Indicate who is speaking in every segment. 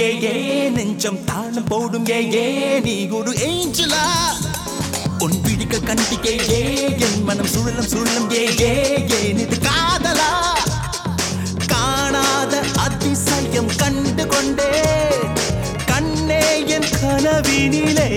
Speaker 1: ஏ ஏ நெஞ்சம் தாளம் போடும் ஏ ஏ நீ ஒரு ஏஞ்சலா உன் பிடிக்க கண்டிக்கே ஏ என் மனம் சுழலும் சுழலும் ஏ ஏ ஏன் இது காதலா காணாத அதிசயம் கண்டு கொண்டே கண்ணே என் கனவினிலே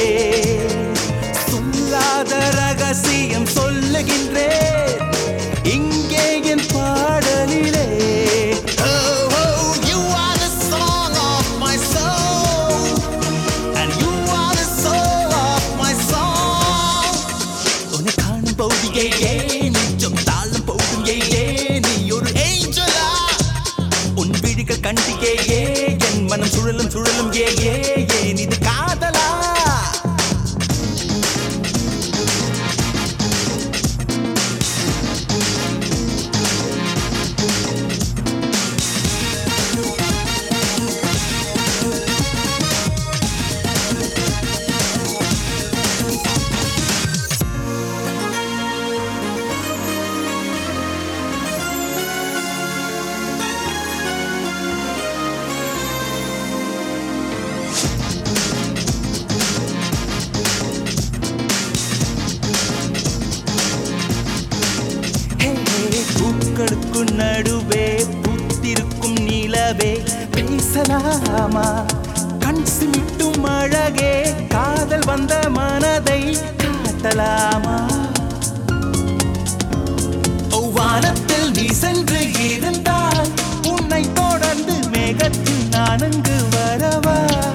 Speaker 1: சொல்லாத ரகசியம் சொல்லுகின்றேன் இங்கே என் பாடலிலே Oh, oh, you are the song of my soul And you are the soul of my song உன்னை காணும் போது ஏ ஏ நெஞ்சம் தாளம் போடும் ஏ ஏ நீ ஒரு ஏஞ்சலா உன் விழிகள் கண்டிகே ஏ என் மனம் சுழலும் சுழலும் ஏ ஏ ஏன் இது காதலா ஹே, பூக்களுக்கு நடுவே புத்திருக்கும் நிலவே பேசலாமா கண் சிமிட்டும் அழகே காதல் வந்த மனதை காட்டலாமா வானத்தில் நீ சென்று இருந்தால் உன்னை தொடர்ந்து மேகத்தில் நான் அங்கு வரவா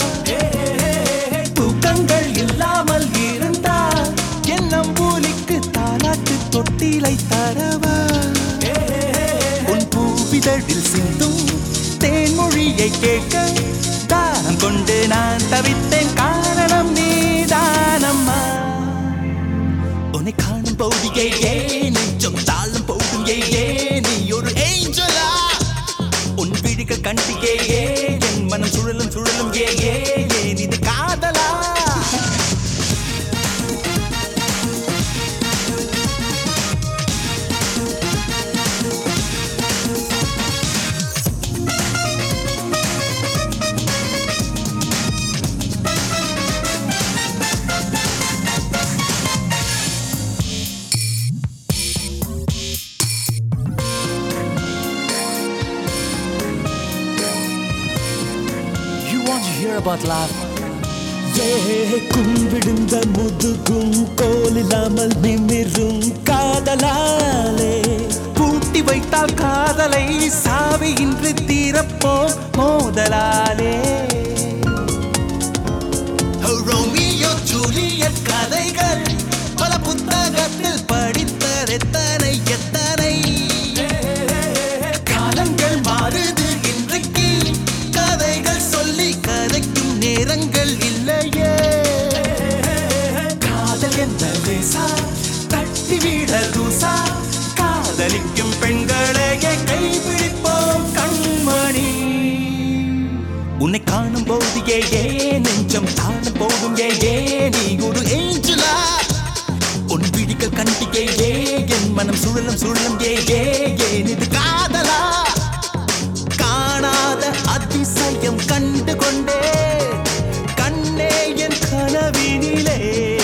Speaker 1: தூக்கங்கள் இல்லாமல் இருந்தால் என் நம்பூலிக்கு தாலாட்டு தொட்டிலை தரவா உன் பூவிதழில் சிந்தும் தேன்மொழியை கேட்க தானம் கொண்டு நான் தவித்தேன் காரணம் நீதானம்மா உன்னை காணும் போது ஏ ஏ நெஞ்சம் தாளம் போடும் ஏ ஏ நீ ஒரு ஏஞ்சலா உன் விழிகள் கண்டிகே ஏ என் மனம் சுழலும் சுழலும் ஏ ஏ ஏன் இது காதலா
Speaker 2: You want to hear about love?
Speaker 1: ஏ கும்பிடுந்த முதுகும் கோலில்லாமல் நிமிரும் காதலாலே பூட்டி வைத்தால் காதலை சாவி இன்று தீரப்போம் மோதலாலே ரோமியோ ஜூலியட் கதைகள் பல புத்தகத்தில் படித்ததெத்தனை எத்தனை காலங்கள் மாறுது இன்றைக்கு கதைகள் சொல்லி கதைக்கும் நேரங்கள் இல்லையே காதல் என்ற லேசா தட்டி விட தூசா காதலிக்கும் பெண்களையே கைப்பிடிப்போம் கண்மணி உன்னை காணும் போது ஏ ஏ நெஞ்சம் தாழம் போகும் ஏ ஏ நீ ஒரு ஏஞ்சலா உன் விழிகள் கண்டிகே ஏ என் மனம் சுழலும் சுழலும் ஏ ஏ ஏன் இது காதலா காணாத அதிசயம் கண்டு கொண்டே கண்ணே என் கனவினிலே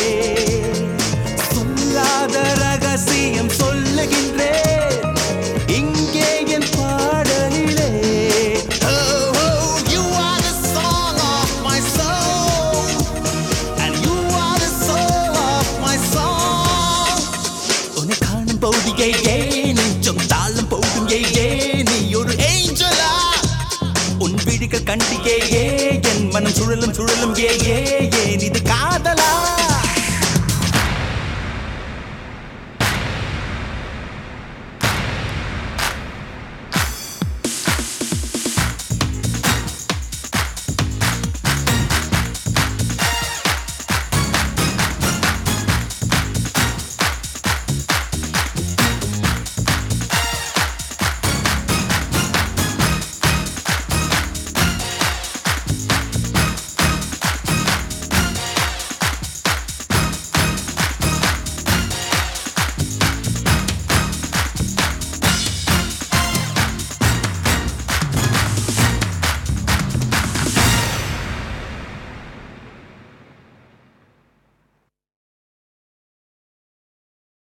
Speaker 1: சொல்லாத ரகசியம் சொல்லுகின்றேன் இங்கே என் பாடலிலே Oh, oh, you are the song of my soul And you are the soul of my song உன்னை காணும் போது ஏ ஏ நெஞ்சம் தாளம் போடும் ஏ ஏ நீ ஒரு ஏஞ்சலா உன் விழிகள் கண்டிகே ஏ என் மனம் சுழலும் சுழலும் ஏ ஏ